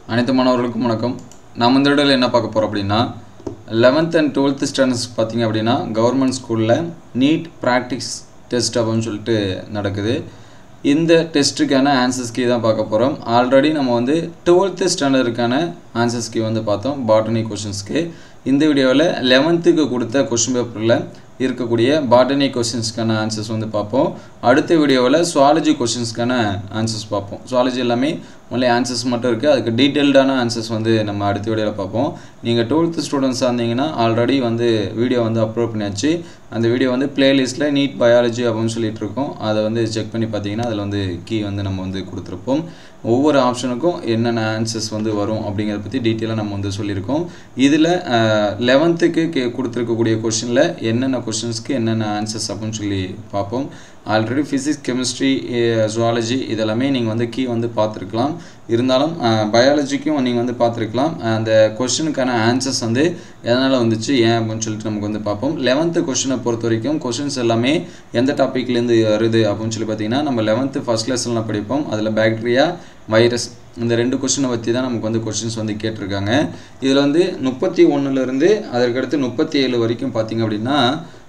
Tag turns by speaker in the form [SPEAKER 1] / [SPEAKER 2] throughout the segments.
[SPEAKER 1] அனைத்து மாணவர்களுக்கும் வணக்கம் நாம் இந்த இடத்துல என்ன பார்க்க போகிறோம் அப்படின்னா லெவன்த் அண்ட் டுவெல்த் ஸ்டாண்டர்ட்ஸ் பார்த்தீங்க அப்படின்னா கவர்மெண்ட் ஸ்கூலில் நீட் ப்ராக்டிஸ் டெஸ்ட் அப்படின்னு சொல்லிட்டு நடக்குது இந்த டெஸ்ட்டுக்கான ஆன்சர்ஸ் கீ தான் பார்க்க போகிறோம் ஆல்ரெடி நம்ம வந்து டுவெல்த்து ஸ்டாண்டர்டுக்கான ஆன்சர்ஸ் கீ வந்து பார்த்தோம் பாட்டனி கொஷின்ஸ்க்கு இந்த வீடியோவில் லெவன்த்துக்கு கொடுத்த கொஷின் பேப்பரில் இருக்கக்கூடிய பாட்டனி கொஷின்ஸ்க்கான ஆன்சர்ஸ் வந்து பார்ப்போம் அடுத்த வீடியோவில் சுவாலஜி கொஷின்ஸ்க்கான ஆன்சர்ஸ் பார்ப்போம் சுவாலஜி எல்லாமே ஒன்லி ஆன்சர்ஸ் மட்டும் இருக்குது அதுக்கு டீட்டெயில்டான ஆன்சர்ஸ் வந்து நம்ம அடுத்த வீடியோவில் பார்ப்போம் நீங்கள் டுவெல்த்து ஸ்டூடெண்ட்ஸாக இருந்தீங்கன்னா ஆல்ரெடி வந்து வீடியோ வந்து அப்லோட் பண்ணியாச்சு அந்த வீடியோ வந்து பிளேலிஸ்ட்டில் நீட் பயாலஜி அப்படின்னு சொல்லிட்டு இருக்கோம் அதை வந்து செக் பண்ணி பார்த்தீங்கன்னா அதில் வந்து கீ வந்து நம்ம வந்து கொடுத்துருப்போம் ஒவ்வொரு ஆப்ஷனுக்கும் என்னென்ன ஆன்சர்ஸ் வந்து வரும் அப்படிங்கிறத பற்றி டீட்டெயிலாக நம்ம வந்து சொல்லியிருக்கோம் இதில் லெவன்த்துக்கு கே கொடுத்துருக்கக்கூடிய கொஷினில் என்னென்ன கொஷின்ஸ்க்கு என்னென்ன ஆன்சர்ஸ் அப்படின்னு சொல்லி பார்ப்போம் ஆல்ரெடி ஃபிசிக்ஸ் கெமிஸ்ட்ரி ஜுவாலஜி இதெல்லாமே நீங்கள் வந்து கீ வந்து பார்த்துருக்கலாம் இருந்தாலும் பயாலஜிக்கும் நீங்கள் வந்து பார்த்துருக்கலாம் அந்த கொஷினுக்கான ஆன்சர்ஸ் வந்து எதனால் வந்துச்சு ஏன் அப்படின்னு சொல்லிட்டு நமக்கு வந்து பார்ப்போம் லெவன்த்து கொஷினை பொறுத்த வரைக்கும் கொஷின்ஸ் எல்லாமே எந்த டாப்பிக்லேருந்து வருது அப்படின்னு சொல்லி பார்த்தீங்கன்னா நம்ம லெவன்த்து ஃபஸ்ட் லெசனில் படிப்போம் அதில் பாக்டீரியா வைரஸ் இந்த ரெண்டு கொஷினை பற்றி தான் நமக்கு வந்து கொஷின்ஸ் வந்து கேட்டிருக்காங்க இதில் வந்து முப்பத்தி ஒன்றுலேருந்து அதற்கடுத்து முப்பத்தி ஏழு வரைக்கும் பார்த்திங்க அப்படின்னா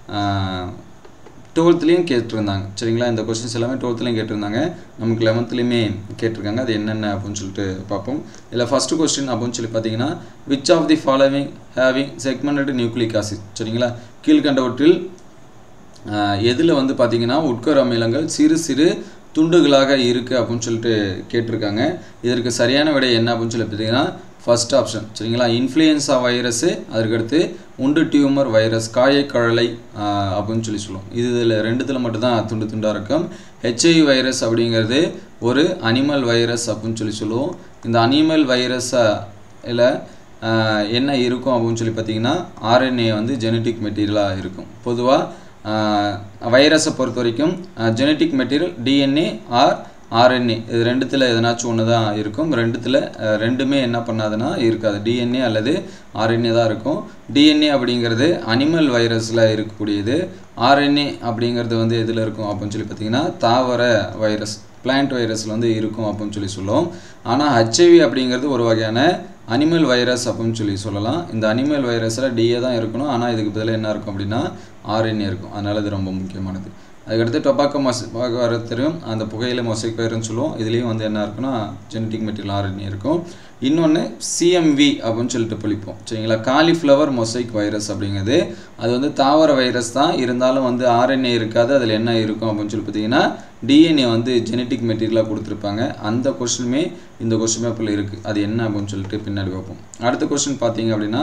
[SPEAKER 1] டுவெல்த்லேயும் கேட்டிருந்தாங்க சரிங்களா இந்த கொஸ்டின்ஸ் எல்லாமே டுவெல்த்லேயும் கேட்டிருந்தாங்க நமக்கு லெவன்த்லேயுமே கேட்டிருக்காங்க அது என்னென்ன அப்படின்னு சொல்லிட்டு பார்ப்போம் இதில் ஃபஸ்ட்டு கொஸ்டின் அப்படின்னு சொல்லி பார்த்தீங்கன்னா which of the following having segmented nucleic acid சரிங்களா கீழ்கண்டவற்றில் எதில் வந்து பார்த்தீங்கன்னா உட்கர் அமிலங்கள் சிறு சிறு துண்டுகளாக இருக்குது அப்படின்னு சொல்லிட்டு கேட்டிருக்காங்க இதற்கு சரியான விடை என்ன அப்படின்னு சொல்லி பார்த்தீங்கன்னா ஃபஸ்ட் ஆப்ஷன் சரிங்களா இன்ஃப்ளூயன்ஸா வைரஸு அதுக்கடுத்து உண்டு டியூமர் வைரஸ் காயக்கழலை அப்படின்னு சொல்லி சொல்லுவோம் இது இதில் ரெண்டுத்தில் மட்டும்தான் துண்டு துண்டாக இருக்கும் ஹெச்ஐவி வைரஸ் அப்படிங்கிறது ஒரு அனிமல் வைரஸ் அப்படின்னு சொல்லி சொல்லுவோம் இந்த அனிமல் வைரஸில் என்ன இருக்கும் அப்படின்னு சொல்லி பார்த்தீங்கன்னா ஆர்என்ஏ வந்து ஜெனட்டிக் மெட்டீரியலாக இருக்கும் பொதுவாக வைரஸை பொறுத்த வரைக்கும் genetic material DNA or RNA இது ரெண்டுத்தில் எதனாச்சும் ஒன்று தான் இருக்கும் ரெண்டுத்தில் ரெண்டுமே என்ன பண்ணாதுன்னா இருக்காது டிஎன்ஏ அல்லது ஆர்என்ஏ தான் இருக்கும் டிஎன்ஏ அப்படிங்கிறது அனிமல் வைரஸில் இருக்கக்கூடியது ஆர்என்ஏ அப்படிங்கிறது வந்து எதில் இருக்கும் அப்படின்னு சொல்லி பார்த்தீங்கன்னா தாவர வைரஸ் பிளான்ட் வைரஸில் வந்து இருக்கும் அப்படின்னு சொல்லி சொல்லுவோம் ஆனால் ஹெச்ஐவி அப்படிங்கிறது ஒரு வகையான அனிமல் வைரஸ் அப்படின்னு சொல்லி சொல்லலாம் இந்த அனிமல் வைரஸில் டிஏ தான் இருக்கணும் ஆனால் இதுக்கு பதிலாக என்ன இருக்கும் அப்படின்னா ஆர்என்ஏ இருக்கும் அதனால் இது ரொம்ப முக்கியமானது அதுக்கடுத்து டொபாக்கோ மொசை வர தெரியும் அந்த புகையில மொசைக் வைரன்னு சொல்லுவோம் இதுலேயும் வந்து என்ன இருக்குன்னா ஜெனட்டிக் மெட்டீரியல் ஆர்என்ஏ இருக்கும் இன்னொன்று சிஎம்வி அப்படின்னு சொல்லிட்டு பிடிப்போம் சரிங்களா காலிஃப்ளவர் மொசைக் வைரஸ் அப்படிங்கிறது அது வந்து தாவர வைரஸ் தான் இருந்தாலும் வந்து ஆர்என்ஏ இருக்காது அதில் என்ன இருக்கும் அப்படின்னு சொல்லி பார்த்தீங்கன்னா டிஎன்ஏ வந்து ஜெனட்டிக் மெட்டீரியலாக கொடுத்துருப்பாங்க அந்த கொஷினுமே இந்த கொஷின் பேப்பரில் இருக்குது அது என்ன அப்படின்னு சொல்லிட்டு பின்னாடி பார்ப்போம் அடுத்த கொஷின் பார்த்தீங்க அப்படின்னா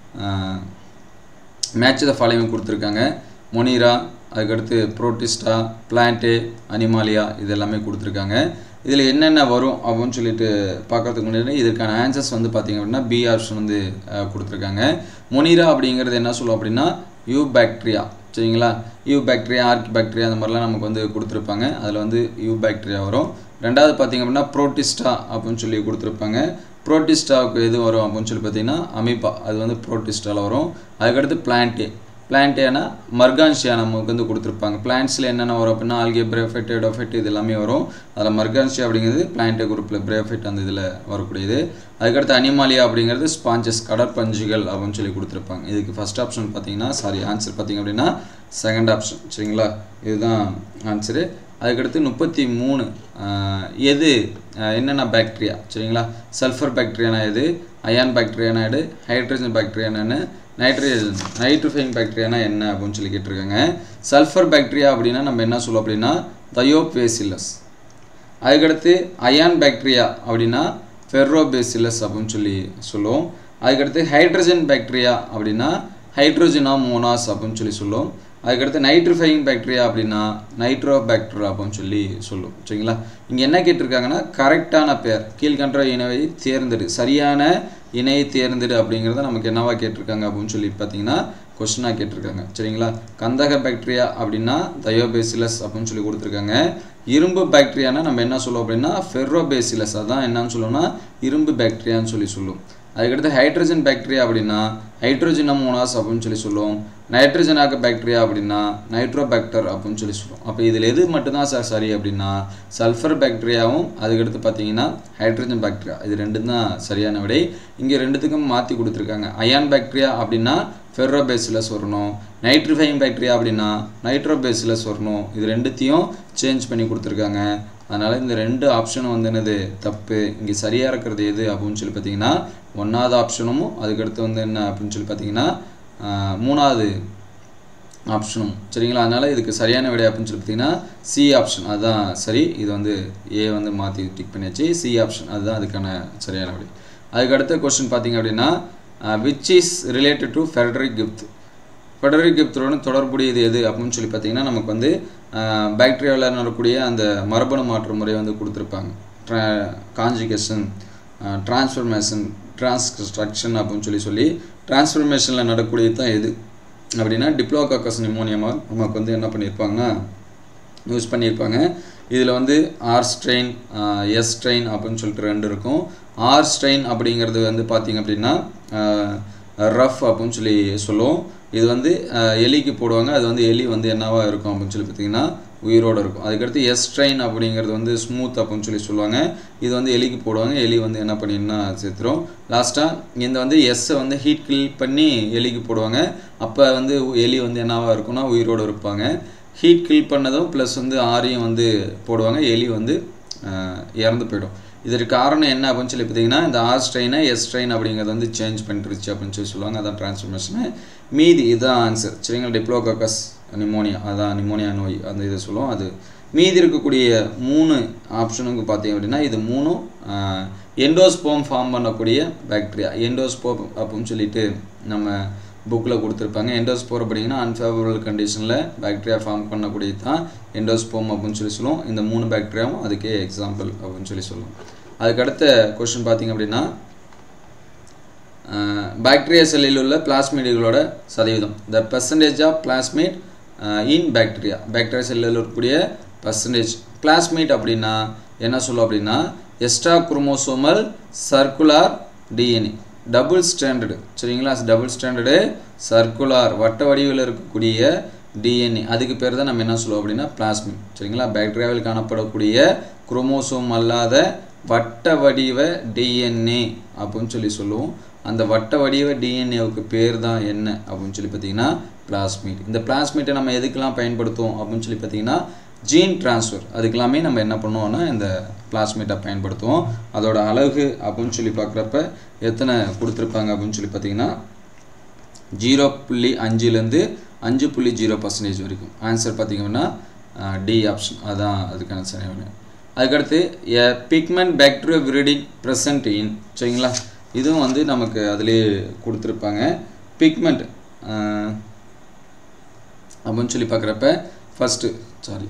[SPEAKER 1] மேட்ச் த ஃபாலோவிங் கொடுத்துருக்காங்க மொனிரா அதுக்கடுத்து ப்ரோட்டிஸ்டா பிளான்ட்டு அனிமாலியா இது எல்லாமே கொடுத்துருக்காங்க இதில் என்னென்ன வரும் அப்படின்னு சொல்லிட்டு பார்க்கறதுக்கு முன்னாடி இதற்கான ஆன்சர்ஸ் வந்து பார்த்திங்க அப்படின்னா பி ஆப்ஷன் வந்து கொடுத்துருக்காங்க மொனிரா அப்படிங்கிறது என்ன சொல்லுவோம் அப்படின்னா யூ பாக்டீரியா சரிங்களா யூ பாக்டீரியா ஆர்கி பாக்டீரியா அந்த மாதிரிலாம் நமக்கு வந்து கொடுத்துருப்பாங்க அதில் வந்து யூ பாக்டீரியா வரும் ரெண்டாவது பார்த்திங்க அப்படின்னா ப்ரோட்டிஸ்டா அப்படின்னு சொல்லி கொடுத்துருப்பாங்க ப்ரோட்டிஸ்டாவுக்கு எது வரும் அப்படின்னு சொல்லி பார்த்தீங்கன்னா அமிபா அது வந்து ப்ரோட்டிஸ்டாவில் வரும் அதுக்கடுத்து பிளான்ட்டு பிளான்டேனா மர்கான்ஷியா நமக்கு வந்து கொடுத்துருப்பாங்க பிளான்ட்ஸில் என்னென்ன வரும் அப்படின்னா ஆல்கே பிரேஃபைட் எடோஃபைட் இது எல்லாமே வரும் அதில் மர்கான்ஷியா அப்படிங்கிறது பிளான்டே குரூப்பில் பிரேஃபைட் அந்த இதில் வரக்கூடியது அதுக்கடுத்து அனிமாலியா அப்படிங்கிறது ஸ்பாஞ்சஸ் கடற்பஞ்சுகள் அப்படின்னு சொல்லி கொடுத்துருப்பாங்க இதுக்கு ஃபஸ்ட் ஆப்ஷன் பார்த்தீங்கன்னா சாரி ஆன்சர் பார்த்தீங்க அப்படின்னா செகண்ட் ஆப்ஷன் சரிங்களா இதுதான் ஆன்சரு அதுக்கடுத்து முப்பத்தி மூணு எது என்னென்ன பாக்டீரியா சரிங்களா சல்ஃபர் பாக்டீரியானா எது அயான் பாக்டீரியானா எது ஹைட்ரஜன் பாக்டீரியானு நைட்ரஜன் நைட்ரோஃபைங் பாக்டீரியானா என்ன அப்படின்னு சொல்லி கேட்டிருக்காங்க சல்ஃபர் பாக்டீரியா அப்படின்னா நம்ம என்ன சொல்லுவோம் அப்படின்னா தயோபேசிலஸ் அதுக்கடுத்து அயான் பாக்டீரியா அப்படின்னா ஃபெர்ரோபேசிலஸ் அப்படின்னு சொல்லி சொல்லுவோம் அதுக்கடுத்து ஹைட்ரஜன் பாக்டீரியா அப்படின்னா ஹைட்ரோஜனா மோனாஸ் அப்படின்னு சொல்லி சொல்லுவோம் அதுக்கடுத்து நைட்ரிஃபைங் பாக்டீரியா அப்படின்னா நைட்ரோ பாக்டீரியா அப்படின்னு சொல்லி சொல்லும் சரிங்களா இங்கே என்ன கேட்டிருக்காங்கன்னா கரெக்டான பேர் கீழ்கன்ற இணைவை தேர்ந்தெடு சரியான இணையை தேர்ந்தெடு அப்படிங்கிறத நமக்கு என்னவா கேட்டிருக்காங்க அப்படின்னு சொல்லி பார்த்தீங்கன்னா கொஸ்டினாக கேட்டிருக்காங்க சரிங்களா கந்தக பாக்டீரியா அப்படின்னா தயோபேசிலஸ் அப்படின்னு சொல்லி கொடுத்துருக்காங்க இரும்பு பாக்டீரியானா நம்ம என்ன சொல்லுவோம் அப்படின்னா ஃபெர்ரோபேசிலஸ் அதான் என்னன்னு சொல்லுவோம்னா இரும்பு பாக்டீரியான்னு சொல்லி சொல்லுவோம் அதுக்கடுத்து ஹைட்ரஜன் பாக்டீரியா அப்படின்னா ஹைட்ரோஜன் அமோனாஸ் அப்படின்னு சொல்லி சொல்லுவோம் நைட்ரஜன் ஆக்க பாக்டீரியா அப்படின்னா நைட்ரோபாக்டர் அப்படின்னு சொல்லி சொல்லுவோம் அப்போ இதில் எது மட்டும்தான் சார் சரி அப்படின்னா சல்ஃபர் பாக்டீரியாவும் அதுக்கடுத்து பார்த்தீங்கன்னா ஹைட்ரஜன் பாக்டீரியா இது ரெண்டும் தான் சரியான விடை இங்கே ரெண்டுத்துக்கும் மாற்றி கொடுத்துருக்காங்க அயான் பாக்டீரியா அப்படின்னா ஃபெர்ரோபேசிலஸ் வரணும் நைட்ரிஃபைங் பாக்டீரியா அப்படின்னா நைட்ரோபேசிலஸ் வரணும் இது ரெண்டுத்தையும் சேஞ்ச் பண்ணி கொடுத்துருக்காங்க அதனால் இந்த ரெண்டு ஆப்ஷனும் வந்து என்னது தப்பு இங்கே சரியாக இருக்கிறது எது அப்படின்னு சொல்லி பார்த்தீங்கன்னா ஒன்றாவது ஆப்ஷனும் அதுக்கடுத்து வந்து என்ன அப்படின்னு சொல்லி பார்த்தீங்கன்னா மூணாவது ஆப்ஷனும் சரிங்களா அதனால் இதுக்கு சரியான விடை அப்படின்னு சொல்லி பார்த்தீங்கன்னா சி ஆப்ஷன் அதுதான் சரி இது வந்து ஏ வந்து மாற்றி டிக் பண்ணியாச்சு சி ஆப்ஷன் அதுதான் அதுக்கான சரியான விடை அதுக்கு அடுத்த கொஸ்டின் பார்த்தீங்க அப்படின்னா which is related to Frederick Griffith Frederick கிஃப்டோட தொடர்புடையது எது அப்படின்னு சொல்லி பார்த்தீங்கன்னா நமக்கு வந்து பாக்டீரியாவில் நடக்கக்கூடிய அந்த மரபணு மாற்று முறை வந்து கொடுத்துருப்பாங்க ட்ரா காஞ்சிகேஷன் டிரான்ஸ்ஃபர்மேஷன் டிரான்ஸ்கன்ஸ்ட்ரக்ஷன் அப்படின்னு சொல்லி சொல்லி டிரான்ஸ்ஃபர்மேஷனில் நடக்கூடியது தான் எது அப்படின்னா டிப்ளோகாக்கஸ் நிமோனியமாக நமக்கு வந்து என்ன பண்ணியிருப்பாங்கன்னா யூஸ் பண்ணியிருப்பாங்க இதில் வந்து ஆர் ஸ்ட்ரெயின் எஸ் ஸ்ட்ரெயின் அப்படின்னு சொல்லிட்டு ரெண்டு இருக்கும் ஆர் ஸ்ட்ரெயின் அப்படிங்கிறது வந்து பார்த்திங்க அப்படின்னா ரஃப் அப்படின்னு சொல்லி சொல்லுவோம் இது வந்து எலிக்கு போடுவாங்க அது வந்து எலி வந்து என்னவா இருக்கும் அப்படின்னு சொல்லி பார்த்தீங்கன்னா உயிரோடு இருக்கும் அதுக்கடுத்து எஸ் ட்ரெயின் அப்படிங்கிறது வந்து ஸ்மூத் அப்படின்னு சொல்லி சொல்லுவாங்க இது வந்து எலிக்கு போடுவாங்க எலி வந்து என்ன பண்ணினா சேர்த்துரும் லாஸ்ட்டாக இந்த வந்து எஸ்ஸை வந்து ஹீட் கில் பண்ணி எலிக்கு போடுவாங்க அப்போ வந்து எலி வந்து என்னவா இருக்கும்னா உயிரோடு இருப்பாங்க ஹீட் கில் பண்ணதும் ப்ளஸ் வந்து ஆரியும் வந்து போடுவாங்க எலி வந்து இறந்து போயிடும் இதற்கு காரணம் என்ன அப்படின்னு சொல்லி பார்த்தீங்கன்னா இந்த ஆர் ஸ்ட்ரெயினை எஸ் ஸ்ட்ரெயின் அப்படிங்கிறது வந்து சேஞ்ச் பண்ணிருச்சு அப்படின்னு சொல்லி சொல்லுவாங்க அதான் டிரான்ஸ்ஃபர்மேஷனு மீதி இதுதான் ஆன்சர் சரிங்களா டிப்ளோகாக்கஸ் நிமோனியா அதான் நிமோனியா நோய் அந்த இதை சொல்லுவோம் அது மீதி இருக்கக்கூடிய மூணு ஆப்ஷனுக்கு பார்த்தீங்க அப்படின்னா இது மூணும் எண்டோஸ்போம் ஃபார்ம் பண்ணக்கூடிய பாக்டீரியா எண்டோஸ்போம் அப்படின்னு சொல்லிட்டு நம்ம புக்கில் கொடுத்துருப்பாங்க எண்டோஸ்போர் அப்படிங்கன்னா அன்ஃபேவரபிள் கண்டிஷனில் பாக்டீரியா ஃபார்ம் பண்ணக்கூடியது தான் எண்டோஸ்போம் அப்படின்னு சொல்லி சொல்லுவோம் இந்த மூணு பாக்டீரியாவும் அதுக்கே எக்ஸாம்பிள் அப்படின்னு சொல்லி சொல்லுவோம் அதுக்கடுத்த கொஷின் பார்த்தீங்க அப்படின்னா பாக்டீரியா செல்லில் உள்ள பிளாஸ்மிடுகளோட சதவீதம் the percentage of plasmid in bacteria bacteria செல்லில் இருக்கக்கூடிய பர்சன்டேஜ் பிளாஸ்மிட் அப்படின்னா என்ன சொல்லும் அப்படின்னா extra chromosomal circular DNA double standard சரிங்களா டபுள் ஸ்டாண்டர்டு சர்க்குலார் வட்ட வடிவில் இருக்கக்கூடிய டிஎன்ஏ அதுக்கு பேர் தான் நம்ம என்ன சொல்லுவோம் அப்படின்னா பிளாஸ்மிட் சரிங்களா பாக்டீரியாவில் காணப்படக்கூடிய குரோமோசோம் அல்லாத வட்ட வடிவ டிஎன்ஏ அப்படின்னு சொல்லி சொல்லுவோம் அந்த வட்ட வடிவ டிஎன்ஏவுக்கு பேர் தான் என்ன அப்படின்னு சொல்லி பார்த்தீங்கன்னா பிளாஸ்மிட் இந்த பிளாஸ்மிட்டை நம்ம எதுக்கெல்லாம் பயன்படுத்துவோம் அப்படின்னு சொல்லி பார்த்தீங்கன்னா ஜீன் டிரான்ஸ்ஃபர் அதுக்கெல்லாமே நம்ம என்ன பண்ணுவோம்னா இந்த பிளாஸ்மிட்டை பயன்படுத்துவோம் அதோட அழகு அப்படின்னு சொல்லி பார்க்குறப்ப எத்தனை கொடுத்துருப்பாங்க அப்படின்னு சொல்லி பார்த்தீங்கன்னா ஜீரோ புள்ளி அஞ்சுலேருந்து அஞ்சு புள்ளி ஜீரோ பர்சன்டேஜ் வரைக்கும் ஆன்சர் பார்த்தீங்கன்னா டி ஆப்ஷன் அதுதான் அதுக்கான சரியான அதுக்கடுத்து a pigment bacterioviridin present in சரிங்களா இதுவும் வந்து நமக்கு அதிலே கொடுத்துருப்பாங்க பிக்மெண்ட் அப்படின்னு சொல்லி பார்க்குறப்ப ஃபஸ்ட்டு சாரி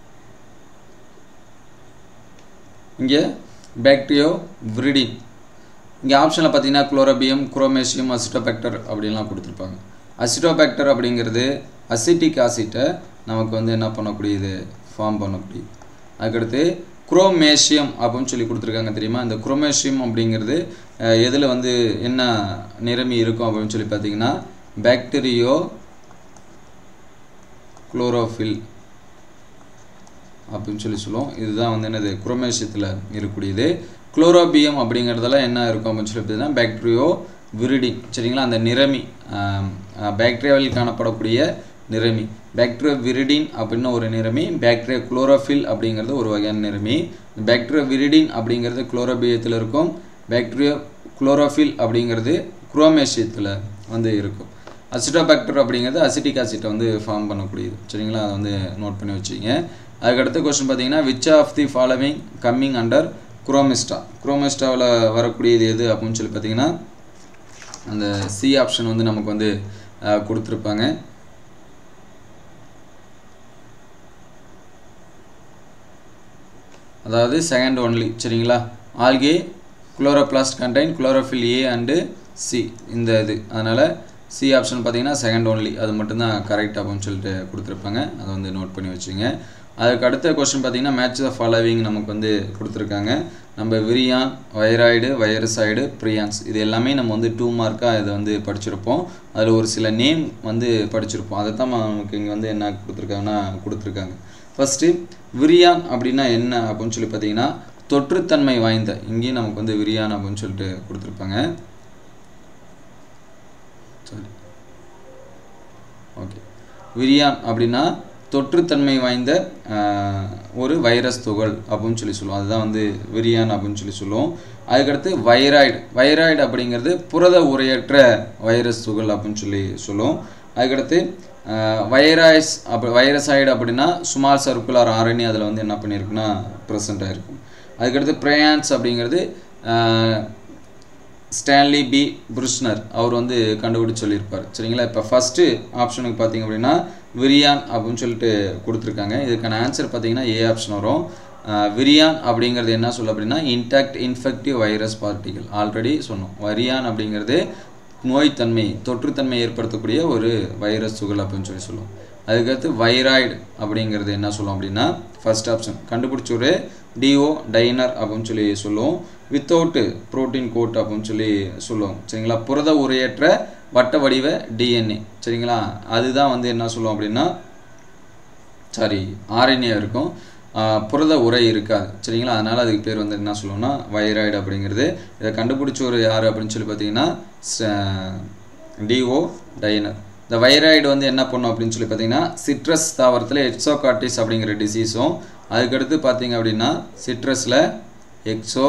[SPEAKER 1] இங்கே பேக்டீரியோ விரிடின் இங்கே ஆப்ஷனில் பார்த்தீங்கன்னா குளோரோபியம் குரோமேசியம் அசிட்டோபேக்டர் அப்படின்லாம் கொடுத்துருப்பாங்க அசிட்டோபேக்டர் அப்படிங்கிறது அசிட்டிக் ஆசிட்டை நமக்கு வந்து என்ன பண்ணக்கூடியது ஃபார்ம் பண்ணக்கூடியது அதுக்கடுத்து குரோமேஷியம் அப்படின்னு சொல்லி கொடுத்துருக்காங்க தெரியுமா இந்த குரோமேஷியம் அப்படிங்கிறது எதில் வந்து என்ன நிறமி இருக்கும் அப்படின்னு சொல்லி பார்த்தீங்கன்னா பாக்டீரியோ குளோரோஃபில் அப்படின்னு சொல்லி சொல்லுவோம் இதுதான் வந்து என்னது குரோமேஷியத்தில் இருக்கக்கூடியது குளோரோபியம் அப்படிங்கிறதெல்லாம் என்ன இருக்கும் அப்படின்னு சொல்லி பார்த்தீங்கன்னா பாக்டீரியோ விரிடின் சரிங்களா அந்த நிறமி பாக்டீரியாவில் காணப்படக்கூடிய நிறமி பாக்டீரியோ விரிடின் அப்படின்னு ஒரு நிறமி பாக்டீரியா குளோரோஃபில் அப்படிங்கிறது ஒரு வகையான நிறமி பாக்டீரியோ விரிடின் அப்படிங்கிறது குளோரோபியத்தில் இருக்கும் பாக்டீரியோ குளோரோஃபில் அப்படிங்கிறது குரோமேஷியத்தில் வந்து இருக்கும் அசிட்டோபாக்டர் அப்படிங்கிறது அசிட்டிக் ஆசிட்டை வந்து ஃபார்ம் பண்ணக்கூடியது சரிங்களா அதை வந்து நோட் பண்ணி வச்சுங்க அதுக்கடுத்த கொஸ்டின் பார்த்தீங்கன்னா which of the following coming under Chromista குரோமிஸ்டாவில் வரக்கூடியது எது அப்படின்னு சொல்லி பார்த்தீங்கன்னா அந்த சி ஆப்ஷன் வந்து நமக்கு வந்து கொடுத்துருப்பாங்க அதாவது செகண்ட் ஒன்லி சரிங்களா algae chloroplast contain chlorophyll A and C இந்த இது அதனால் சி ஆப்ஷன் பார்த்தீங்கன்னா செகண்ட் ஒன்லி அது மட்டும்தான் கரெக்ட் அப்படின்னு சொல்லிட்டு கொடுத்துருப்பாங்க அதை வந்து நோட் பண்ணி வச்சுங்க அதுக்கு அடுத்த கொஸ்டின் பார்த்தீங்கன்னா மேட்ச் த ஃபாலோவிங் நமக்கு வந்து கொடுத்துருக்காங்க நம்ம விரியான் வைராய்டு வைரஸாய்டு ப்ரியான்ஸ் இது எல்லாமே நம்ம வந்து டூ மார்க்காக இதை வந்து படிச்சிருப்போம் அதில் ஒரு சில நேம் வந்து படிச்சிருப்போம் அதை தான் நமக்கு இங்கே வந்து என்ன கொடுத்துருக்காங்கன்னா கொடுத்துருக்காங்க ஃபஸ்ட்டு விரியான் அப்படின்னா என்ன அப்படின்னு சொல்லி பார்த்தீங்கன்னா தொற்றுத்தன்மை வாய்ந்த இங்கேயும் நமக்கு வந்து விரியான் அப்படின்னு சொல்லிட்டு கொடுத்துருப்பாங்க சரி ஓகே விரியான் அப்படின்னா தொற்றுத்தன்மை வாய்ந்த ஒரு வைரஸ் துகள் அப்படின்னு சொல்லி சொல்லுவோம் அதுதான் வந்து விரியான் அப்படின்னு சொல்லி சொல்லுவோம் அதுக்கடுத்து வைராய்டு வைராய்டு அப்படிங்கிறது புரத உரையற்ற வைரஸ் துகள் அப்படின்னு சொல்லி சொல்லுவோம் அதுக்கடுத்து வைரஸ் அப்படி வைரஸாய்டு அப்படின்னா சுமால் சர்க்குலர் ஆர்என்ஏ அதில் வந்து என்ன பண்ணியிருக்குன்னா ப்ரெசென்ட் ஆகிருக்கும் அதுக்கடுத்து ப்ரேயான்ஸ் அப்படிங்கிறது ஸ்டான்லி பி புருஷ்னர் அவர் வந்து கண்டுபிடிச்சு சொல்லியிருப்பார் சரிங்களா இப்போ ஃபஸ்ட்டு ஆப்ஷனுக்கு பார்த்தீங்க அப்படின்னா விரியான் அப்படின்னு சொல்லிட்டு கொடுத்துருக்காங்க இதுக்கான ஆன்சர் பார்த்தீங்கன்னா ஏ ஆப்ஷன் வரும் விரியான் அப்படிங்கிறது என்ன சொல்ல அப்படின்னா intact infective virus particle already சொன்னோம் வரியான் அப்படிங்கிறது நோய்த்தன்மை தொற்றுத்தன்மை ஏற்படுத்தக்கூடிய ஒரு வைரஸ் துகள் அப்படின்னு சொல்லி சொல்லுவோம் அதுக்கடுத்து வைராய்டு அப்படிங்கிறது என்ன சொல்லுவோம் அப்படின்னா ஃபர்ஸ்ட் ஆப்ஷன் கண்டுபிடிச்ச ஒரு டிஓ டைனர் அப்படின்னு சொல்லி சொல்லுவோம் வித்தவுட்டு ப்ரோட்டீன் கோட் அப்படின்னு சொல்லி சொல்லுவோம் சரிங்களா புரத உரையற்ற வட்ட வடிவ டிஎன்ஏ சரிங்களா அதுதான் வந்து என்ன சொல்லுவோம் அப்படின்னா சாரி ஆர்என்ஏ இருக்கும் புரத உரை இருக்காது சரிங்களா அதனால் அதுக்கு பேர் வந்து என்ன சொல்லுவோம்னா வைராய்டு அப்படிங்கிறது இதை கண்டுபிடிச்ச ஒரு யார் அப்படின்னு சொல்லி பார்த்தீங்கன்னா டிஓ டைனர் இந்த வைராய்டு வந்து என்ன பண்ணும் அப்படின்னு சொல்லி பார்த்தீங்கன்னா சிட்ரஸ் தாவரத்தில் எக்ஸோகார்டிஸ் அப்படிங்கிற டிசீஸும் அதுக்கடுத்து பார்த்தீங்க அப்படின்னா சிட்ரஸில் எக்ஸோ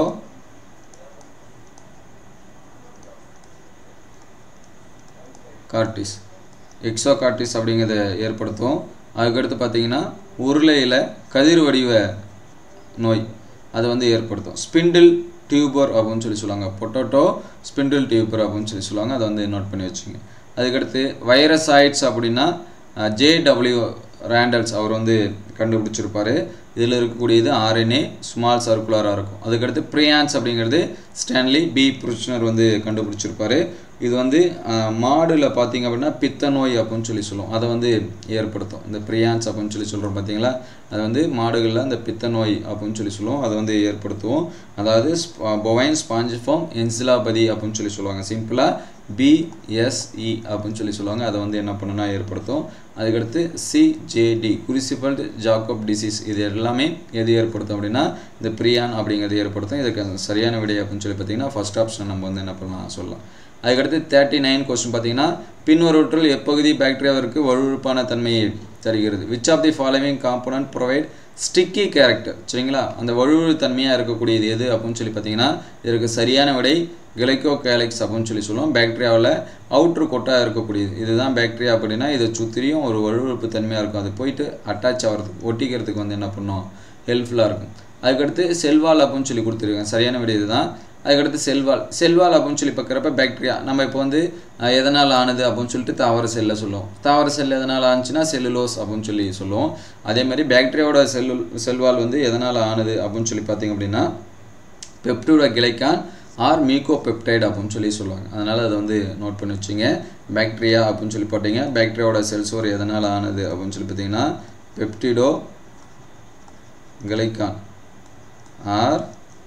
[SPEAKER 1] கார்டிஸ் எக்ஸோ கார்டிஸ் அப்படிங்கிறத ஏற்படுத்தும் அதுக்கடுத்து பார்த்தீங்கன்னா உருளையில் கதிர் வடிவ நோய் அதை வந்து ஏற்படுத்தும் ஸ்பிண்டில் டியூபர் அப்படின்னு சொல்லி சொல்லுவாங்க பொட்டோட்டோ ஸ்பிண்டில் டியூபர் அப்படின்னு சொல்லி சொல்லுவாங்க அதை வந்து நோட் பண்ணி வச்சுங்க அதுக்கடுத்து வைரஸாய்ட்ஸ் அப்படின்னா ஜேடபிள்யூ ரேண்டல்ஸ் அவர் வந்து கண்டுபிடிச்சிருப்பாரு இதில் இருக்கக்கூடியது ஆர்என்ஏ ஸ்மால் சர்க்குலராக இருக்கும் அதுக்கடுத்து ப்ரியான்ஸ் அப்படிங்கிறது ஸ்டான்லி பி புருஷ்னர் வந்து கண்டுபிடிச்சிருப்பாரு இது வந்து மாடில் பார்த்தீங்க அப்படின்னா பித்த நோய் அப்படின்னு சொல்லி சொல்லுவோம் அதை வந்து ஏற்படுத்தும் இந்த ப்ரியான்ஸ் அப்படின்னு சொல்லி சொல்கிறோம் பார்த்தீங்களா அது வந்து மாடுகளில் அந்த பித்த நோய் அப்படின்னு சொல்லி சொல்லுவோம் அதை வந்து ஏற்படுத்துவோம் அதாவது பொவைன் ஸ்பாஞ்சிஃபார்ம் என்சிலாபதி அப்படின்னு சொல்லி சொல்லுவாங்க சிம்பிளாக பிஎஸ்இ அப்படின்னு சொல்லி சொல்லுவாங்க அதை வந்து என்ன பண்ணுன்னா ஏற்படுத்தும் அதுக்கடுத்து சிஜேடி குரிசிபல்ட் ஜாக்கப் டிசீஸ் இது எல்லாமே எது ஏற்படுத்தும் அப்படின்னா இந்த பிரியான் அப்படிங்கிறது ஏற்படுத்தும் இதுக்கு சரியான விடை அப்படின்னு சொல்லி பார்த்தீங்கன்னா ஃபர்ஸ்ட் ஆப்ஷன் நம்ம வந்து என்ன பண்ணலாம் சொல்லலாம் அதுக்கடுத்து தேர்ட்டி நைன் கொஸ்டின் பார்த்தீங்கன்னா பின்வருவற்றில் எப்பகுதி பாக்டீரியாவிற்கு வலுவிழுப்பான தன்மையை தருகிறது which of the following component provide sticky character சரிங்களா அந்த வலுவழு தன்மையாக இருக்கக்கூடியது எது அப்படின்னு சொல்லி பார்த்தீங்கன்னா இதற்கு சரியான விடை கிளைக்கோ கேலக்ஸ் அப்படின்னு சொல்லி சொல்லுவோம் பாக்டீரியாவில் அவுட்ரு கொட்டாக இருக்கக்கூடியது இதுதான் பாக்டீரியா அப்படின்னா இதை சுற்றியும் ஒரு வலுவழுப்பு தன்மையாக இருக்கும் அது போயிட்டு அட்டாச் ஆகிறதுக்கு ஒட்டிக்கிறதுக்கு வந்து என்ன பண்ணும் ஹெல்ப்ஃபுல்லாக இருக்கும் அதுக்கடுத்து செல்வால் அப்படின்னு சொல்லி கொடுத்துருக்கேன் சரியான விடை இதுதான் அதுக்கடுத்து செல்வால் செல்வால் அப்படின்னு சொல்லி பார்க்குறப்ப பாக்டீரியா நம்ம இப்போ வந்து எதனால் ஆனது அப்படின்னு சொல்லிட்டு தாவர செல்லை சொல்லுவோம் தாவர செல் எதனால் ஆனிச்சுன்னா செல்லுலோஸ் அப்படின்னு சொல்லி சொல்லுவோம் அதே மாதிரி பாக்டீரியாவோட செல்லு செல்வால் வந்து எதனால் ஆனது அப்படின்னு சொல்லி பார்த்தீங்க அப்படின்னா peptidoglycan or mucopeptide அப்படின்னு சொல்லி சொல்லுவாங்க அதனால் அதை வந்து நோட் பண்ணி வச்சுங்க பாக்டீரியா அப்படின்னு சொல்லி போட்டிங்க பாக்டீரியாவோட செல்ஸ் ஒரு எதனால் ஆனது அப்படின்னு சொல்லி பார்த்தீங்கன்னா peptidoglycan or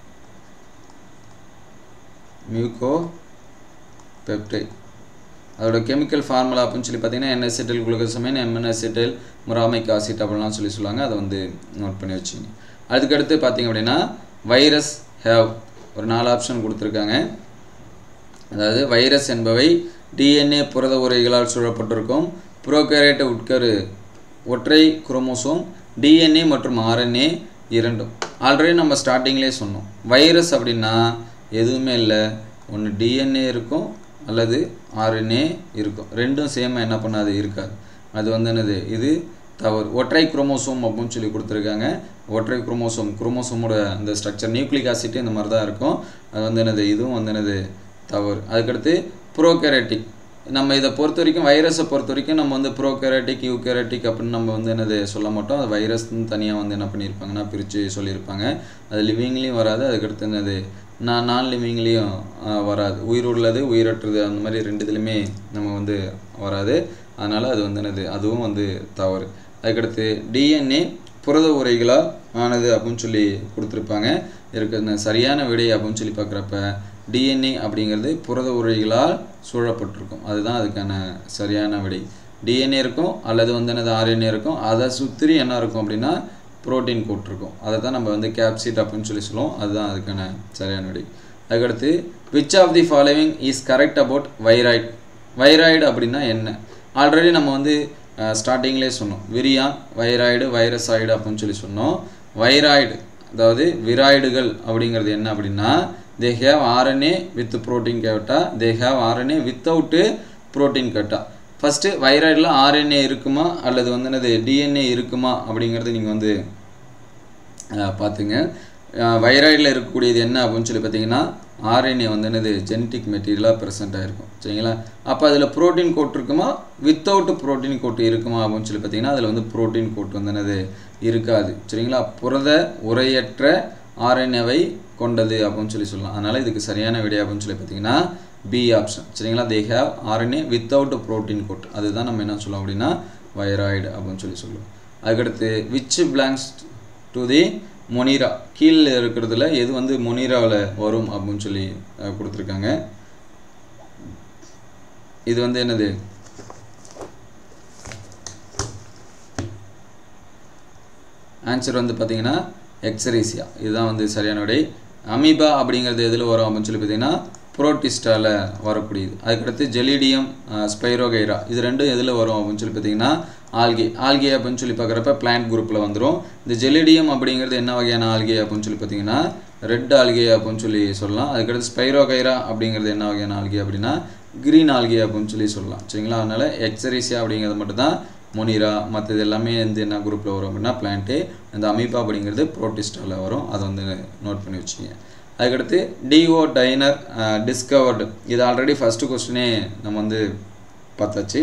[SPEAKER 1] mucopeptide அதோட கெமிக்கல் ஃபார்முலா அப்படின்னு சொல்லி பார்த்தீங்கன்னா என்எஸ்சிட்டல் குளுக்கோசமைன் எம்என்எஸ்சிட்டல் முராமிக் ஆசிட் அப்படிலாம் சொல்லி சொல்லுவாங்க அதை வந்து நோட் பண்ணி வச்சுங்க அதுக்கடுத்து பார்த்தீங்க அப்படின்னா வைரஸ் ஹேவ் ஒரு நாலு ஆப்ஷன் கொடுத்துருக்காங்க அதாவது வைரஸ் என்பவை டிஎன்ஏ புரத உரைகளால் சூழப்பட்டிருக்கும் புரோகேரேட்டை உட்கரு ஒற்றை குரோமோசோம் டிஎன்ஏ மற்றும் ஆர்என்ஏ இரண்டும் ஆல்ரெடி நம்ம ஸ்டார்டிங்லேயே சொன்னோம் வைரஸ் அப்படின்னா எதுவுமே இல்லை ஒன்று டிஎன்ஏ இருக்கும் அல்லது ஆர்என்ஏ இருக்கும் ரெண்டும் சேமாக என்ன பண்ணாது இருக்காது அது வந்து என்னது இது தவறு ஒற்றை குரோமோசோம் அப்படின்னு சொல்லி கொடுத்துருக்காங்க ஒற்றை குரோமோசோம் குரோமோசோமோட அந்த ஸ்ட்ரக்சர் நியூக்ளிக் ஆசிட் இந்த மாதிரி தான் இருக்கும் அது வந்து என்னது இதுவும் வந்து என்னது தவறு அதுக்கடுத்து ப்ரோகேரட்டிக் நம்ம இதை பொறுத்த வரைக்கும் வைரஸை பொறுத்த வரைக்கும் நம்ம வந்து ப்ரோகேரட்டிக் யூகேரட்டிக் அப்படின்னு நம்ம வந்து என்னது சொல்ல மாட்டோம் அது வைரஸ்னு தனியாக வந்து என்ன பண்ணியிருப்பாங்கன்னா பிரித்து சொல்லியிருப்பாங்க அது லிவிங்லேயும் வராது அதுக்கடுத்து என்னது நான் நான் லிவிங்லேயும் வராது உயிர் உள்ளது உயிரற்றது அந்த மாதிரி ரெண்டு இதுலையுமே நம்ம வந்து வராது அதனால் அது வந்து என்னது அதுவும் வந்து தவறு அதுக்கடுத்து டிஎன்ஏ புரத உரைகளால் ஆனது அப்படின்னு சொல்லி கொடுத்துருப்பாங்க இருக்கிற சரியான விடை அப்படின்னு சொல்லி பார்க்குறப்ப டிஎன்ஏ அப்படிங்கிறது புரத உரைகளால் சூழப்பட்டிருக்கும் அதுதான் அதுக்கான சரியான விடை டிஎன்ஏ இருக்கும் அல்லது வந்து என்னது ஆர்என்ஏ இருக்கும் அதை சுற்றி என்ன இருக்கும் அப்படின்னா புரோட்டீன் கோட் இருக்கும் அதை தான் நம்ம வந்து கேப்சிட் அப்படின்னு சொல்லி சொல்லுவோம் அதுதான் அதுக்கான சரியான விடை அதுக்கடுத்து which of the following is correct about viroid viroid அப்படின்னா என்ன ஆல்ரெடி நம்ம வந்து ஸ்டார்டிங்லேயே சொன்னோம் விரியான் வைராய்டு வைரஸாய்டு அப்படின்னு சொல்லி சொன்னோம் வைராய்டு அதாவது விராய்டுகள் அப்படிங்கிறது என்ன அப்படின்னா they have RNA with protein coat they have RNA without protein coat first வைராய்டில் ஆர்என்ஏ இருக்குமா அல்லது வந்து என்னது டிஎன்ஏ இருக்குமா அப்படிங்கிறது நீங்கள் வந்து பார்த்துங்க வைராய்டில் இருக்கக்கூடியது என்ன அப்படின்னு சொல்லி பார்த்தீங்கன்னா ஆர்என்ஏ வந்து என்னது ஜெனட்டிக் மெட்டீரியலாக ப்ரெசென்ட் ஆகிருக்கும் சரிங்களா அப்போ அதில் ப்ரோட்டீன் கோட் இருக்குமா வித்தவுட் ப்ரோட்டீன் கோட் இருக்குமா அப்படின்னு சொல்லி பார்த்தீங்கன்னா அதில் வந்து ப்ரோட்டீன் கோட் வந்து என்னது இருக்காது சரிங்களா புரத உரையற்ற ஆர்என்ஏவை கொண்டது அப்படின்னு சொல்லி சொல்லலாம் அதனால் இதுக்கு சரியான விடை அப்படின்னு சொல்லி பார்த்தீங்கன்னா பி ஆப்ஷன் சரிங்களா they have RNA without protein coat அதுதான் நம்ம என்ன சொல்லலாம் அப்படின்னா வைராய்டு அப்படின்னு சொல்லி சொல்லுவோம் அதுக்கடுத்து which belongs to the Monera கீழே இருக்கிறதுல எது வந்து மொனிராவில் வரும் அப்படின்னு சொல்லி கொடுத்துருக்காங்க இது வந்து என்னது ஆன்சர் வந்து பார்த்தீங்கன்னா எக்ஸரீசியா இதுதான் வந்து சரியான விடை அமீபா அப்படிங்கிறது எதில் வரும் அப்படின்னு சொல்லி பார்த்தீங்கன்னா புரோட்டிஸ்டாவில் வரக்கூடியது அதுக்கடுத்து ஜெலிடியம் ஸ்பைரோகைரா இது ரெண்டும் எதில் வரும் அப்படின்னு சொல்லி பார்த்தீங்கன்னா ஆல்கே ஆல்கே அப்படின்னு சொல்லி பார்க்குறப்ப பிளான்ட் குரூப்பில் வந்துடும் இந்த ஜெலிடியம் அப்படிங்கிறது என்ன வகையான ஆல்கே அப்படின்னு சொல்லி பார்த்தீங்கன்னா ரெட் ஆல்கே அப்படின்னு சொல்லி சொல்லலாம் அதுக்கடுத்து ஸ்பைரோகைரா அப்படிங்கிறது என்ன வகையான ஆல்கே அப்படின்னா க்ரீன் ஆல்கே அப்படின்னு சொல்லி சொல்லலாம் சரிங்களா அதனால் எக்ஸரீசியா அப்படிங்கிறது மட்டும்தான் மொனிரா மற்றது எல்லாமே வந்து என்ன குரூப்பில் வரும் அப்படின்னா பிளான்ட்டு இந்த அமீபா அப்படிங்கிறது ப்ரோட்டிஸ்டாவில் வரும் அதை வந்து நோட் பண்ணி வச்சுங்க அதுக்கடுத்து டிஓ டைனர் டிஸ்கவர்டு இது ஆல்ரெடி ஃபஸ்ட்டு கொஸ்டினே நம்ம வந்து பார்த்தாச்சு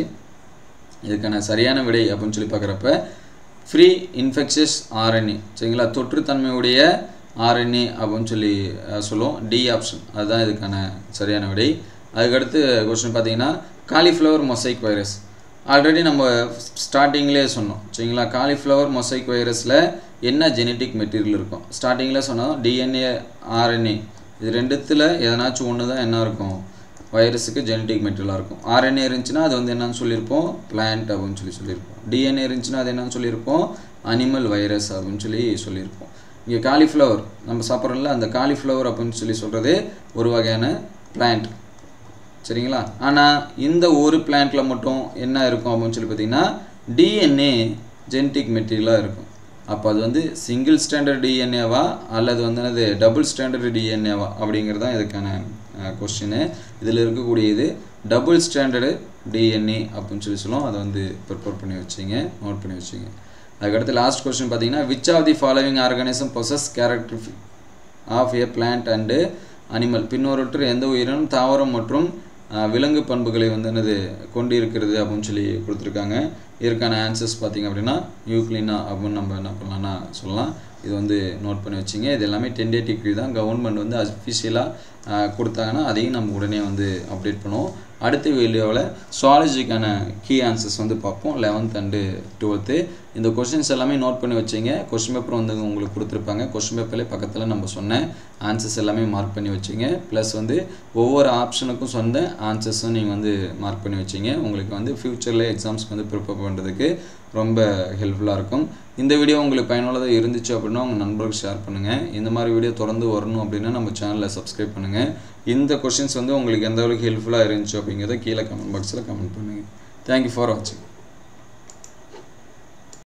[SPEAKER 1] இதுக்கான சரியான விடை அப்படின்னு சொல்லி பார்க்குறப்ப ஃப்ரீ இன்ஃபெக்ஷஸ் ஆர்என்ஏ சரிங்களா தொற்றுத்தன்மையுடைய ஆர்என்ஏ அப்படின்னு சொல்லி சொல்லுவோம் டி ஆப்ஷன் அதுதான் இதுக்கான சரியான விடை அதுக்கடுத்து கொஸ்டின் பார்த்தீங்கன்னா காலிஃப்ளவர் மொசைக் வைரஸ் ஆல்ரெடி நம்ம ஸ்டார்டிங்லேயே சொன்னோம் சரிங்களா காலிஃப்ளவர் மொசைக் வைரஸில் என்ன ஜெனட்டிக் மெட்டீரியல் இருக்கும் ஸ்டார்டிங்கில் சொன்னோம் டிஎன்ஏ ஆர்என்ஏ இது ரெண்டுத்தில் எதனாச்சும் ஒன்று தான் என்ன இருக்கும் வைரஸுக்கு ஜெனட்டிக் மெட்டீரியலாக இருக்கும் ஆர்என்ஏ இருந்துச்சுன்னா அது வந்து என்னன்னு சொல்லியிருப்போம் பிளான்ட் அப்படின்னு சொல்லி சொல்லியிருப்போம் டிஎன்ஏ இருந்துச்சுன்னா அது என்னன்னு சொல்லியிருப்போம் அனிமல் வைரஸ் அப்படின்னு சொல்லி சொல்லியிருப்போம் இங்கே காலிஃப்ளவர் நம்ம சாப்பிட்றோம்ல அந்த காலிஃப்ளவர் அப்படின்னு சொல்லி சொல்கிறது ஒரு வகையான பிளான்ட் சரிங்களா ஆனால் இந்த ஒரு பிளான்ட்டில் மட்டும் என்ன இருக்கும் அப்படின்னு சொல்லி பார்த்தீங்கன்னா டிஎன்ஏ ஜெனட்டிக் மெட்டீரியலாக இருக்கும் அப்போ அது வந்து சிங்கிள் ஸ்டாண்டர்ட் டிஎன்ஏவா அல்லது வந்து என்னது டபுள் ஸ்டாண்டர்ட் டிஎன்ஏவா அப்படிங்கிறது தான் இதுக்கான கொஸ்டின் இதில் இருக்கக்கூடிய இது டபுள் ஸ்டாண்டர்டு டிஎன்ஏ அப்படின்னு சொல்லி சொல்லுவோம் அதை வந்து ப்ரிப்பேர் பண்ணி வச்சிங்க நோட் பண்ணி வச்சிங்க அதுக்கடுத்து லாஸ்ட் கொஸ்டின் பார்த்தீங்கன்னா which of the following organism possess character of a plant and animal பின்னொருற்று எந்த உயிரினும் தாவரம் மற்றும் விலங்கு பண்புகளை வந்து என்னது கொண்டு இருக்கிறது அப்படின்னு சொல்லி கொடுத்துருக்காங்க இதற்கான ஆன்சர்ஸ் பார்த்திங்க அப்படின்னா யூக்ளினா அப்படின்னு நம்ம என்ன பண்ணலாம்னா சொல்லலாம் இது வந்து நோட் பண்ணி வச்சிங்க இது எல்லாமே டென்டேட்டிவ் தான் கவர்மெண்ட் வந்து அஃபிஷியலாக கொடுத்தாங்கன்னா அதையும் நம்ம உடனே வந்து அப்டேட் பண்ணுவோம் அடுத்த வீடியோவில் சுவாலஜிக்கான கீ ஆன்சர்ஸ் வந்து பார்ப்போம் லெவன்த் அண்டு டுவெல்த்து இந்த கொஷின்ஸ் எல்லாமே நோட் பண்ணி வச்சிங்க கொஷின் பேப்பர் வந்து உங்களுக்கு கொடுத்துருப்பாங்க கொஷின் பேப்பர்லேயே பக்கத்தில் நம்ம சொன்ன ஆன்சர்ஸ் எல்லாமே மார்க் பண்ணி வச்சிங்க ப்ளஸ் வந்து ஒவ்வொரு ஆப்ஷனுக்கும் சொந்த ஆன்சர்ஸும் நீங்கள் வந்து மார்க் பண்ணி வச்சிங்க உங்களுக்கு வந்து ஃப்யூச்சரில் எக்ஸாம்ஸ்க்கு வந்து ப்ரிப்பேர் பண்ணுறதுக்கு ரொம்ப ஹெல்ப்ஃபுல்லாக இருக்கும் இந்த வீடியோ உங்களுக்கு பயனுள்ளதாக இருந்துச்சு அப்படின்னா உங்கள் நண்பர்களுக்கு ஷேர் பண்ணுங்கள் இந்த மாதிரி வீடியோ தொடர்ந்து வரணும் அப்படின்னா நம்ம சேனலை சப்ஸ்கிரைப் பண்ணுங்கள் இந்த கொஷின்ஸ் வந்து உங்களுக்கு எந்த அளவுக்கு ஹெல்ப்ஃபுல்லாக இருந்துச்சு அப்படிங்கிறத கீழே கமெண்ட் பாக்ஸில் கமெண்ட் பண்ணுங்கள் தேங்க்யூ ஃபார் வாட்சிங்